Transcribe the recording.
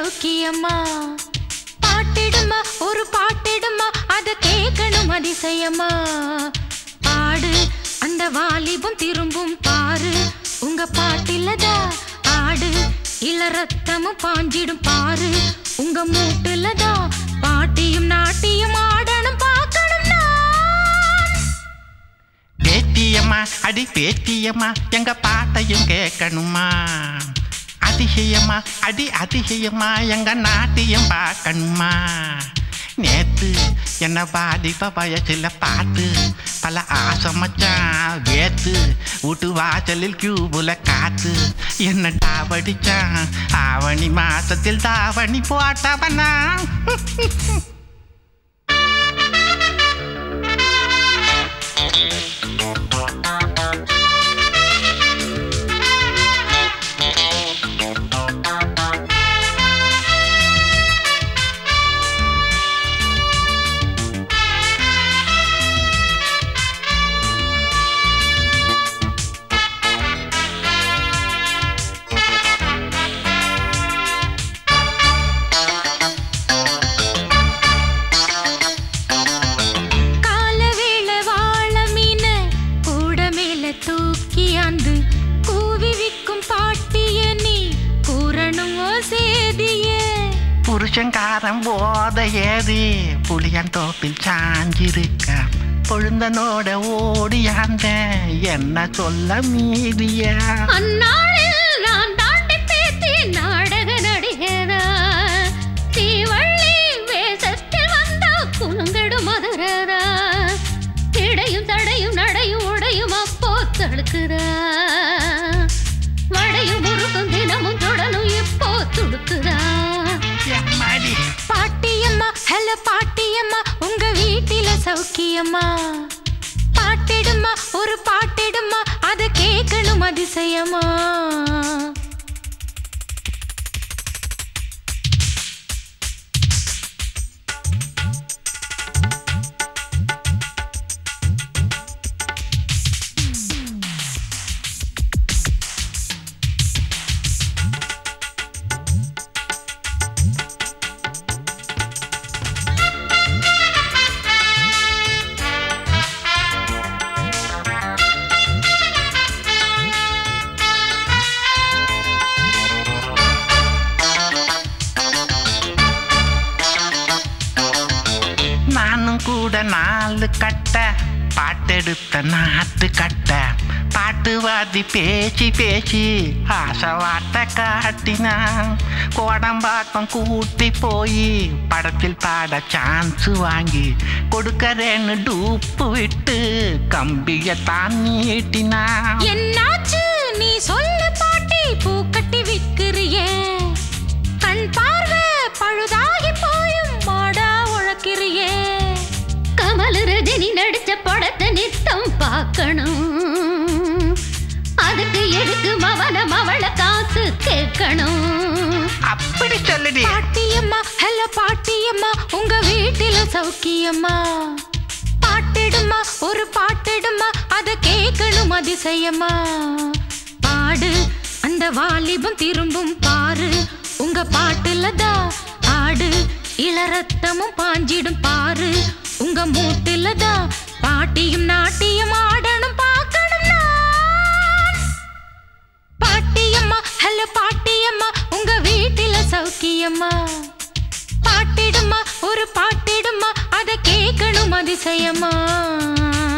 சௌக்கியம்மா பாட்டிடுமா ஒரு பாட்டிடுமா அத கேட்கணும் அதிசயமா பாடு அந்த வாலிபம் திரும்பும் பாரு உங்க பாட்டிலதா ஆடு இள ரத்தமும் பாஞ்சிடும் பாரு உங்க மூட்டுலதா பாட்டியும் நாட்டியும் ஆடணும் பார்க்கணும் நான் பேத்தியம்மா அடி பேத்தியம்மா எங்க பாட்டையும் கேட்கணுமா அதிசயமா அடி அதிசயமா எங்க நாட்டியம் பார்க்கணுமா நேத்து என்ன பாதிப்ப வயசுல பார்த்து பல ஆசை மச்சான் வேத்து வீட்டு வாசலில் கியூபுல காத்து என்ன டாவடிச்சான் ஆவணி மாசத்தில் தாவணி போட்டவனா கால வேள வாழ மீன கூட மேல தூக்கி அந்து கூவி விக்கும் பாட்டிய நீ கூறணும் ஓ சேதிய புருஷங்காரன் போத ஏறி புளியன் தோப்பில் சாஞ்சிருக்க பொழுந்தனோட ஓடியாந்த என்ன சொல்ல மீதியா அந்நாளில் நான் தாண்டி பேத்தி நாடக நடிகரா தீவள்ளி வேஷத்தில் வந்த குலுங்கடு மதுரரா இடையும் தடையும் நடையும் உடையும் அப்போ தடுக்குறா வடையும் முறுக்கும் தினமும் தொடனும் இப்போ துடுக்குறா எம்மாடி பாட்டியம்மா ஹலோ பாட்டியம்மா உங்க வீட்டில சௌக்கியம்மா பாட்டிடுமா ஒரு பாட்டிடுமா அத கேட்கணும் அதிசயமா நானும் கூட நாலு கட்ட பாட்டெடுத்த நாட்டு கட்ட பாட்டுவாதி பேசி பேசி ஆசை வாட்ட காட்டினான் கோடம்பாக்கம் கூட்டி போய் படத்தில் பாட சான்ஸ் வாங்கி கொடுக்கறேன்னு டூப்பு விட்டு கம்பிய தான் நீட்டினான் என்னாச்சு நீ சொல்லு பாட்டி பூக்கட்டி விக்கிறியே கண் பார்வை பழுதாகி போயும் மாடா உழக்கிறியே கமல் ரஜினி நடிச்ச படத்தை நித்தம் பார்க்கணும் அதுக்கு எதுக்கு மவன மவள காசு கேட்கணும் அப்படி சொல்லுடி பாட்டியம்மா ஹலோ பாட்டியம்மா உங்க வீட்டில சௌக்கியம்மா பாட்டிடுமா ஒரு பாட்டிடுமா அத கேட்கணும் அதிசயமா பாடு அந்த வாலிபம் திரும்பும் பாரு உங்க பாட்டுலதா ஆடு இளரத்தமும் பாஞ்சிடும் பாரு உங்க மூட்டுலதா பாட்டியும் நாட்டியம் ஆடணும் பார்க்கணும் நான் பாட்டியம்மா ஹலோ பாட்டியம்மா உங்க வீட்டில சௌக்கியம்மா பாட்டிடுமா ஒரு பாட்டிடுமா அத கேட்கணும் அதிசயமா